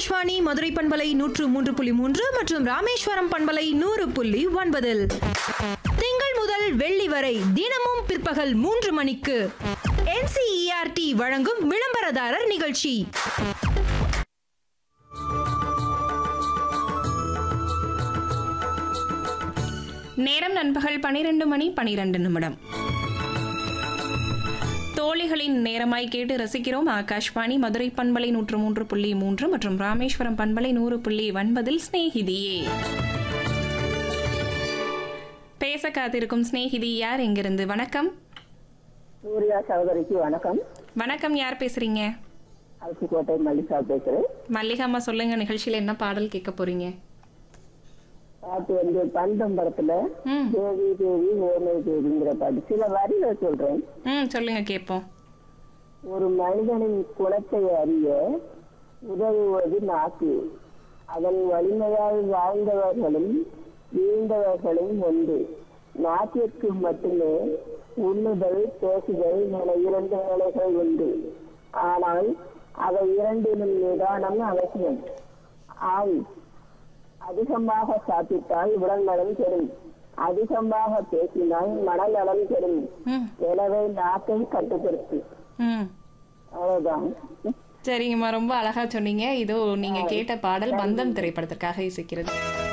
ஆகாஷ்வாணி மதுரை பண்பலை நூற்று மூன்று புள்ளி மூன்று மற்றும் ராமேஸ்வரம் பண்பலை நூறு புள்ளி ஒன்பதில் திங்கள் முதல் வெள்ளி வரை தினமும் பிற்பகல் மூன்று மணிக்கு NCERT வழங்கும் விளம்பரதாரர் நிகழ்ச்சி நேரம் நண்பகல் பனிரெண்டு மணி பனிரெண்டு நிமிடம் தோழிகளின் நேரமாய் கேட்டு ரசிக்கிறோம் ஆகாஷ்வாணி மதுரை பண்பலை நூற்று மூன்று புள்ளி மூன்று மற்றும் ராமேஸ்வரம் பண்பலை நூறு புள்ளி ஒன்பதில் ஸ்நேகிதியே பேச காத்திருக்கும் ஸ்நேகிதி யார் எங்கிருந்து வணக்கம் சூர்யா சகோதரிக்கு வணக்கம் வணக்கம் யார் பேசுறீங்க அரிசிக்கோட்டை மல்லிகா பேசுறேன் மல்லிகாமா சொல்லுங்க நிகழ்ச்சியில என்ன பாடல் கேட்க போறீங்க பாட்டு வந்து பந்தம் படத்துல ம் தேவி தேவி ஓமை தேவிங்கிற பாட்டு சில வரிகள் சொல்றேன் ம் சொல்லுங்க கேட்போம் ஒரு மனிதனின் குணத்தை அறிய உதவுவது நாக்கு அதன் வலிமையால் வாழ்ந்தவர்களும் வீழ்ந்தவர்களும் உண்டு நாட்டிற்கு மட்டுமே உண்ணுதல் பேசுதல் என இரண்டு நிலைகள் உண்டு ஆனால் அவை இரண்டிலும் நிதானம் அவசியம் ஆய் அதிகமாக சாப்பிட்டால் உடல் நலம் கெடும் அதிகமாக பேசினால் மனநலம் கெடும் ம் எனவே நாக்கை கட்டுப்படுத்து ம் அவ்வளவுதான் சரிங்கம்மா ரொம்ப அழகா சொன்னீங்க இதோ நீங்க கேட்ட பாடல் பந்தம் திரைப்படத்திற்காக இசைக்கிறது